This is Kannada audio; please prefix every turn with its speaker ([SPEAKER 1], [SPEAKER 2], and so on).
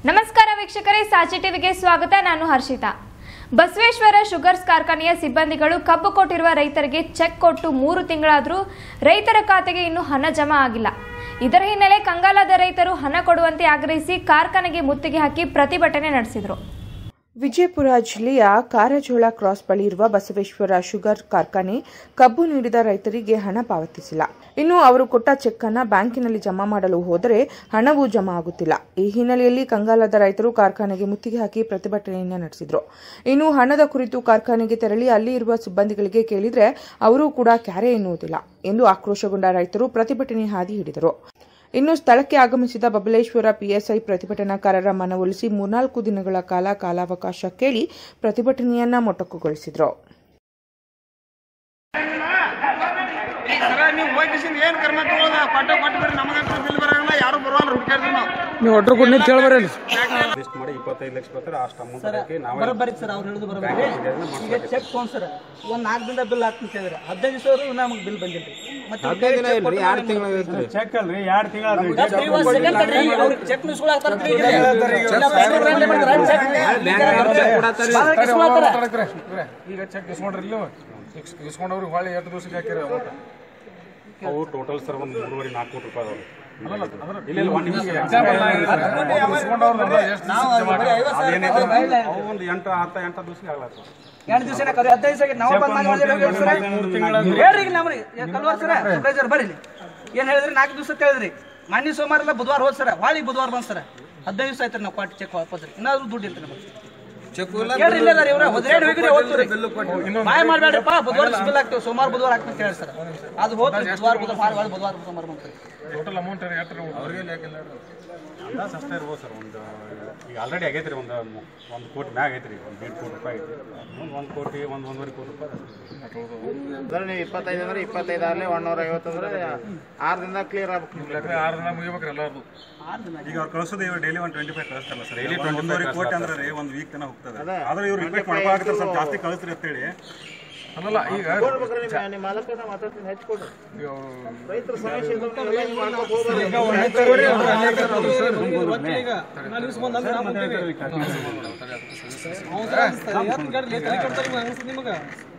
[SPEAKER 1] ನಮಸ್ಕಾರ ವೀಕ್ಷಕರೇ ಸಾಚಿ ಟಿವಿಗೆ ಸ್ವಾಗತ ನಾನು ಹರ್ಷಿತಾ ಬಸವೇಶ್ವರ ಶುಗರ್ಸ್ ಕಾರ್ಖಾನೆಯ ಸಿಬ್ಬಂದಿಗಳು ಕಬ್ಬು ಕೊಟ್ಟಿರುವ ರೈತರಿಗೆ ಚೆಕ್ ಕೊಟ್ಟು ಮೂರು ತಿಂಗಳಾದರೂ ರೈತರ ಖಾತೆಗೆ ಇನ್ನೂ ಹಣ ಜಮಾ ಆಗಿಲ್ಲ ಇದರ ಹಿನ್ನೆಲೆ ಕಂಗಾಲಾದ ರೈತರು ಹಣ ಕೊಡುವಂತೆ ಆಗ್ರಹಿಸಿ ಕಾರ್ಖಾನೆಗೆ ಮುತ್ತಿಗೆ ಹಾಕಿ ಪ್ರತಿಭಟನೆ ನಡೆಸಿದರು
[SPEAKER 2] ವಿಜಯಪುರ ಜಿಲ್ಲೆಯ ಕಾರಜೋಳ ಕ್ರಾಸ್ ಬಳಿ ಇರುವ ಬಸವೇಶ್ವರ ಶುಗರ್ ಕಾರ್ಖಾನೆ ಕಬ್ಬು ನೀಡಿದ ರೈತರಿಗೆ ಹಣ ಪಾವತಿಸಿಲ್ಲ ಇನ್ನು ಅವರು ಕೊಟ್ಟ ಚೆಕ್ ಅನ್ನ ಬ್ಯಾಂಕಿನಲ್ಲಿ ಜಮಾ ಮಾಡಲು ಹೋದರೆ ಹಣವೂ ಜಮಾ ಆಗುತ್ತಿಲ್ಲ ಈ ಹಿನ್ನೆಲೆಯಲ್ಲಿ ಕಂಗಾಲದ ರೈತರು ಕಾರ್ಖಾನೆಗೆ ಮುತ್ತಿಗೆ ಹಾಕಿ ಪ್ರತಿಭಟನೆಯನ್ನ ನಡೆಸಿದ್ರು ಇನ್ನು ಹಣದ ಕುರಿತು ಕಾರ್ಖಾನೆಗೆ ತೆರಳಿ ಅಲ್ಲಿ ಇರುವ ಸಿಬ್ಬಂದಿಗಳಿಗೆ ಕೇಳಿದ್ರೆ ಅವರೂ ಕೂಡ ಕ್ಯಾರೆ ಎನ್ನುವುದಿಲ್ಲ ಎಂದು ಆಕ್ರೋಶಗೊಂಡ ರೈತರು ಪ್ರತಿಭಟನೆ ಹಾದಿ ಹಿಡಿದರು ಇನ್ನು ಸ್ಥಳಕ್ಕೆ ಆಗಮಿಸಿದ ಬಬಲೇಶ್ವರ ಪಿಎಸ್ಐ ಪ್ರತಿಭಟನಾಕಾರರ ಮನವೊಲಿಸಿ ಮೂರ್ನಾಲ್ಕು ದಿನಗಳ ಕಾಲ ಕಾಲಾವಕಾಶ ಕೇಳಿ ಪ್ರತಿಭಟನೆಯನ್ನ ಮೊಟಕುಗೊಳಿಸಿದ್ರು
[SPEAKER 3] ಸರ ನೀವು ಹೋಗಿಸಿಂದ ಏನ್ ಕರ್ಮ ತಗೊಳ್ಳೋದ ಕೊಟ್ಟ ಕೊಟ್ಟು ಬರ್ರಿ ನಮಗಂತೂ ಬಿಲ್ ಬರಂಗಿಲ್ಲ ಯಾರು ಬರುವಲ್ಲ ಹುಡುಕಾಡ್ತೀವಿ ನಾವು
[SPEAKER 4] ನೀವು ಒಟ್ರು ಕೊಟ್ಟು ನಿಂತು ಹೇಳಿ ಬರ್ರಿ
[SPEAKER 5] ಲಿಸ್ಟ್ ಮಾಡಿ ಇಪ್ಪತ್ತೈದು ಲಕ್ಷ ಬರ್ತಾರೆ ಅಷ್ಟು ಅಮೌಂಟ್ ಹಾಕಿ ನಾವೇ
[SPEAKER 6] ಬರೋಬ್ಬರಿ ಸರ್ ಅವ್ರು ಹೇಳಿದ್ರು ಬರೋಬ್ಬರಿ ಈಗ ಚೆಕ್ ತೊಗೊಂಡ್ ಸರ್ ಒಂದ್ ನಾಲ್ಕು ದಿನದ ಬಿಲ್ ಹಾಕ್ತೀನಿ ಹೇಳಿದ್ರೆ ಹದಿನೈದು ದಿವಸ ನಮಗೆ ಬಿಲ್ ಬಂದಿಲ್ಲ ಮತ್ತೆ
[SPEAKER 5] ಹದಿನೈದು ದಿನ ಇಲ್ರಿ ಎರಡು ತಿಂಗಳು
[SPEAKER 3] ಚೆಕ್ ಅಲ್ರಿ ಎರಡು ತಿಂಗಳ
[SPEAKER 6] ಚೆಕ್ ನಿಸ್ಕೊಳ್ ಹಾಕ್ತಾರೆ ಈಗ. ಇಲ್ಲ, private line ಮಾಡ್ತಾರೆ, check. ಭಾಳ ಕಿಸ್ಕೊಳತ್ತಾರ.
[SPEAKER 4] ಈಗ ಚೆಕ್ ಇಸ್ಕೊಂಡ್ರಿ ಇಲ್ಲಿ ಇಸ್ಕೊಂಡವ್ರು ಹೊಳ್ಳಿ ಎಷ್ಟು ದಿವಸಕ್ಕೆ ಹಾಕಿರಿ ಅಮೌಂಟ್
[SPEAKER 5] ಅವು ಟೋಟಲ್ ಸರ್ ಒಂದು ಮೂರುವರೆ ನಾಲ್ಕು ಕೋಟಿ ರೂಪಾಯಿ ಅದಾವೆ ಇಲ್ಲ ಇಲ್ಲ ಒಂದು ನಿಮಿಷ
[SPEAKER 4] ಇಸ್ಕೊಂಡವ್ರು ಎಷ್ಟು
[SPEAKER 6] ನಾವು ಅದು ಬರೀ ಐವತ್ತು ಸಾವಿರ
[SPEAKER 5] ಅದೇನೈತೆ
[SPEAKER 6] ರೂಪಾಯಿ ಬಾಯ್ಲೆ.
[SPEAKER 5] ಅವು ಒಂದು ಎಂಟು ಹತ್ತು ಎಂಟು ದಿವಸಕ್ಕೆ ಆಗ್ಲತ್ತ
[SPEAKER 6] ಎರಡು ದಿವಸ ಹದಿನೈದು ದಿವಸ ಆಗಿ ನಾವು ಬಂದ್ ಮಾಡಿ ಹೋಗಿ ಸರ್. ಹೇಳ್ರಿ ಈಗ ನಮ್ರಿ ಕಲ್ವಾರ್ ಸರ ಸೂಪರ್ವೈಸರ್ ಬರ್ರಿ ಇಲ್ಲಿ. ಏನ್ ಹೇಳಿದ್ರಿ ನಾಲ್ಕು ದಿವಸ ಅಂತ ಹೇಳಿದ್ರಿ ಮಾನ್ಯ ಸೋಮವಾರ ಇಲ್ಲ ಬುಧವಾರ ಹೋದ್ ಸರ ಹೊಳಿ ಬುಧವಾರ ಬಂದ್ ಸರ್ ಹದಿನೈದು ದಿವಸ ಆಯ್ತು ನಾವು ಕೊಟ್ಟು ಚೆಕ್ ವಾಪಸ್ ರೀ ಇನ್ನಾದ್ರೂ ದುಡ್ಡು ಇಲ್ಲ ನಮಗೆ ಹೇಳ್ರಿ ಇಲ್ಲ ಅದಾರ ಇವ್ರ ಹೋದ್ರೇನ್ ಹೋಗಿರಿ ಓದ್ತೀರಿ ಮಾಯ ಮಾಡ್ಬೇಡ್ರಿಪ್ಪ ಬುಧವಾರ ಬಿಲ್ ಹಾಕ್ತೀವಿ ಸೋಮವಾರ ಬುಧವಾರ ಹಾಕ್ತೀನಿ ಅಂತ ಹೇಳಿ ಸರ್ ಅದು ಹೋದ್ರಿ ಬುಧವಾರ ಬುಧವಾರ ಹೊಳ್ಳಿ ಬುಧವಾರ ಸೋಮವಾರ ಬಂದ್ರಿ
[SPEAKER 4] ಟೋಟಲ್ ಅಮೌಂಟ್ ಎಷ್ಟು ಅವ್ರಿಗೆ
[SPEAKER 5] ಅಂದಾಜು ಅಷ್ಟೇ ಇರ್ಬೋದು ಸರ್ ಒಂದು ಈಗ ಆಲ್ರೆಡಿ ಆಗೈತೆ ರೀ ಒಂದು ಒಂದು ಕೋಟಿ ಮ್ಯಾಗ ಐತೆ ರೀ ಒಂದು ಎರಡು ಕೋಟಿ ರೂಪಾಯಿ ಐತಿ ಒಂದು ಒಂದು ಕೋಟಿ ಒಂದು ಒಂದೂವರೆ ಕೋಟಿ ರೂಪಾಯಿ ಅದ.
[SPEAKER 3] ಸರ್ ನೀವು ಇಪ್ಪತ್ತೈದು ಅಂದ್ರೆ ಇಪ್ಪತ್ತೈದು ಆಗಲಿ ಒನ್ನೂರ ಐವತ್ತು ಅಂದ್ರೆ ಆರು ದಿನದಾಗ ಕ್ಲಿಯರ್ ಆಗ್ಬೇಕು ನಿಮ್ಗೆ
[SPEAKER 4] ಆರು ದಿನ ಮುಗಿಬೇಕ್ರಿ ಎಲ್ಲಾರ್ದು
[SPEAKER 5] ಈಗ ಅವ್ರು ಕಳ್ಸೋದು ಇವ್ರು ಡೈಲಿ ಒಂದು ಟ್ವೆಂಟಿ ಫೈವ್ ಕಳಿಸ್ತಾರಲ್ಲ ಸರ್ ಡೈಲಿ ಒಂದೂವರೆ ಕೋಟಿ ಅಂದ್ರೆ ರೀ ಒಂದು ವೀಕ್ ತನಕ ಹೋಗ್ತದೆ ಆದ್ರೆ ಇವ್ರು ರಿಕ್ವೆಸ್ಟ್ ಮಾಡ್ಬೇಕಾಗ್ತಾರೆ ಸ್ವಲ್ಪ ಜಾಸ್ತಿ ಕಳಿಸ್ರಿ ಅಂತೇಳಿ
[SPEAKER 4] ಅಲ್ಲಲ್ಲ ಈಗ
[SPEAKER 3] ಕೊಡ್ಬೇಕ್ರಿ ನಿಮ್ಮ ನಿಮ್ಮ ಮಾಲಕರ ಮಾತಾಡ್ತೀನಿ ಹೆಚ್ಚು ಕೊಡ್ರಿ ರೈತರ ಸಮಸ್ಯೆ ಇದ್ದವ್ರು ಎಲ್ಲ ಹಿಂಗ್ ಮಾಡ್ಕೊತ ಹೋಗ್ಬಾರ್ದು.
[SPEAKER 6] ನಿಮಗೆ